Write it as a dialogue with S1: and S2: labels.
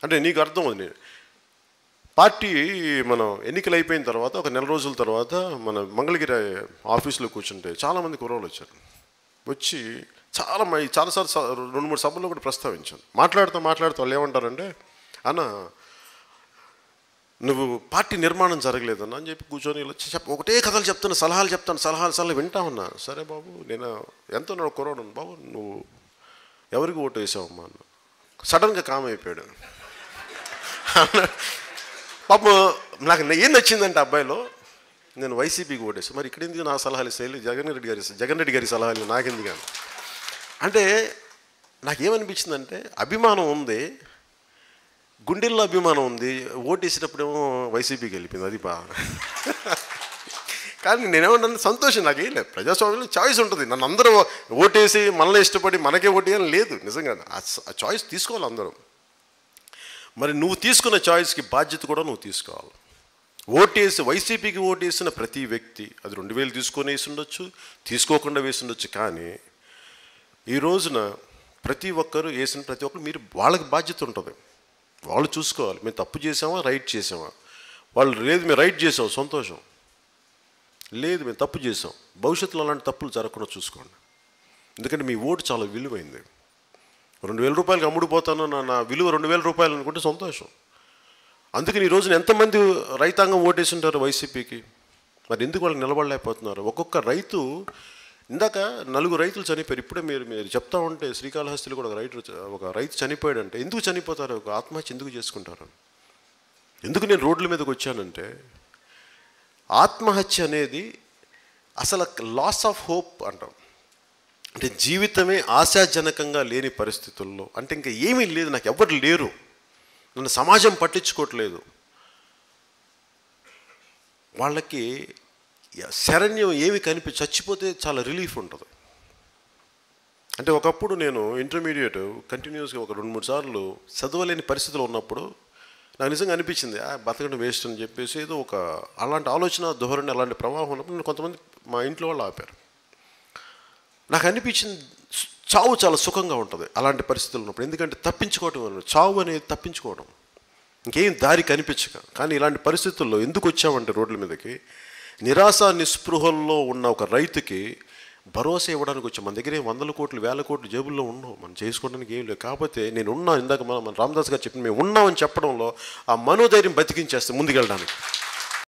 S1: అంటే నీకు అర్థం ఉంది పార్టీ మనం ఎన్నికలు అయిపోయిన తర్వాత ఒక నెల రోజుల తర్వాత మన మంగళగిరి ఆఫీస్లో కూర్చుంటే చాలామంది కుర్రోళ్ళు వచ్చారు వచ్చి చాలా మై చాలాసార్లు స- రెండు మూడు సభల్లో కూడా ప్రస్తావించాను మాట్లాడుతూ మాట్లాడుతూ వాళ్ళు ఏమంటారంటే అన్న నువ్వు పార్టీ నిర్మాణం జరగలేదన్న అని చెప్పి కూర్చొని ఇలా చెప్ ఒకటే కథలు చెప్తాను సలహాలు చెప్తాను సలహాలు సలహాలు వింటా ఉన్నా సరే బాబు నేను ఎంతో నా కుర్రోడు బాబు నువ్వు ఎవరికి ఓటు వేసావమ్మా అన్న సడన్గా కామ్ అయిపోయాడు పాపం నాకు ఏం నచ్చిందంటే అబ్బాయిలో నేను వైసీపీకి ఓటేసి మరి ఇక్కడ ఎందుకు నా సలహాలు ఇస్తే జగన్ రెడ్డి గారి జగన్ రెడ్డి గారి సలహాలు నాకెందుకు కానీ అంటే నాకేమనిపించిందంటే అభిమానం ఉంది గుండెల్లో అభిమానం ఉంది ఓటేసినప్పుడేమో వైసీపీకి వెళ్ళిపోయింది అది బా కానీ నేనేమన్నా సంతోషం నాకేం లేదు ప్రజాస్వామ్యంలో చాయిస్ ఉంటుంది నన్ను అందరూ ఓటేసి మనల్ని ఇష్టపడి మనకే ఓటేయాలని లేదు నిజంగా ఆ చాయిస్ తీసుకోవాలి అందరం మరి నువ్వు తీసుకున్న చాయిస్కి బాధ్యత కూడా నువ్వు తీసుకోవాలి ఓటేసి వైసీపీకి ఓటేసిన ప్రతి వ్యక్తి అది రెండు వేలు తీసుకొని వేసి ఉండొచ్చు తీసుకోకుండా వేసి ఉండొచ్చు కానీ ఈ రోజున ప్రతి ఒక్కరు వేసిన ప్రతి ఒక్కరు మీరు వాళ్ళకి బాధ్యత ఉంటుంది వాళ్ళు చూసుకోవాలి మేము తప్పు చేసామా రైట్ చేసామా వాళ్ళు లేదు మేము రైట్ చేసాం సంతోషం లేదు మేము తప్పు చేసాం భవిష్యత్తులో అలాంటి తప్పులు జరగకుండా చూసుకోండి ఎందుకంటే మీ ఓటు చాలా విలువైంది రెండు వేల రూపాయలకి అమ్ముడుపోతాను నా నా విలువ రెండు వేల రూపాయలు అనుకుంటే సంతోషం అందుకని ఈ రోజున ఎంతమంది రైతాంగం ఓటేసి ఉంటారు వైసీపీకి మరి ఎందుకు వాళ్ళు నిలబడలేకపోతున్నారు ఒక్కొక్క రైతు ఇందాక నలుగురు రైతులు చనిపోయారు ఇప్పుడే మీరు మీరు చెప్తా ఉంటే శ్రీకాళహస్తిలో కూడా ఒక రైతు ఒక రైతు చనిపోయాడంటే ఎందుకు చనిపోతారు ఒక ఆత్మహత్య ఎందుకు చేసుకుంటారు ఎందుకు నేను రోడ్ల మీదకి వచ్చానంటే ఆత్మహత్య అనేది అసలు లాస్ ఆఫ్ హోప్ అంటాం అంటే జీవితమే ఆశాజనకంగా లేని పరిస్థితుల్లో అంటే ఇంకా ఏమీ లేదు నాకు ఎవరు లేరు నన్ను సమాజం పట్టించుకోవట్లేదు వాళ్ళకి శరణ్యం ఏమి కనిపి చచ్చిపోతే చాలా రిలీఫ్ ఉంటుంది అంటే ఒకప్పుడు నేను ఇంటర్మీడియట్ కంటిన్యూస్గా ఒక రెండు మూడు సార్లు చదవలేని పరిస్థితులు ఉన్నప్పుడు నాకు నిజంగా అనిపించింది "ఆ, బతకడం వేస్ట్ అని చెప్పేసి ఏదో ఒక అలాంటి ఆలోచన ధోరణి అలాంటి ప్రవాహం ఉన్నప్పుడు నేను కొంతమంది మా ఇంట్లో వాళ్ళు ఆపారు నాకు అనిపించింది చావు చాలా సుఖంగా ఉంటుంది అలాంటి పరిస్థితులు ఉన్నప్పుడు ఎందుకంటే తప్పించుకోవటం అన్నది చావు అనేది తప్పించుకోవడం ఇంకేం దారి కనిపించక కానీ ఇలాంటి పరిస్థితుల్లో ఎందుకు వచ్చామంటే రోడ్ల మీదకి నిరాశ నిస్పృహల్లో ఉన్న ఒక రైతుకి భరోసా ఇవ్వడానికి వచ్చాం మన దగ్గర ఏం వందల కోట్లు వేల కోట్లు జేబుల్లో ఉన్నాం మనం చేసుకోవడానికి ఏం లేదు కాకపోతే నేను ఉన్నా ఇందాక మన మన రామదాస్ గారు చెప్పిన మేము ఉన్నామని చెప్పడంలో ఆ మనోధైర్యం బతికించేస్తే ముందుకెళ్ళడానికి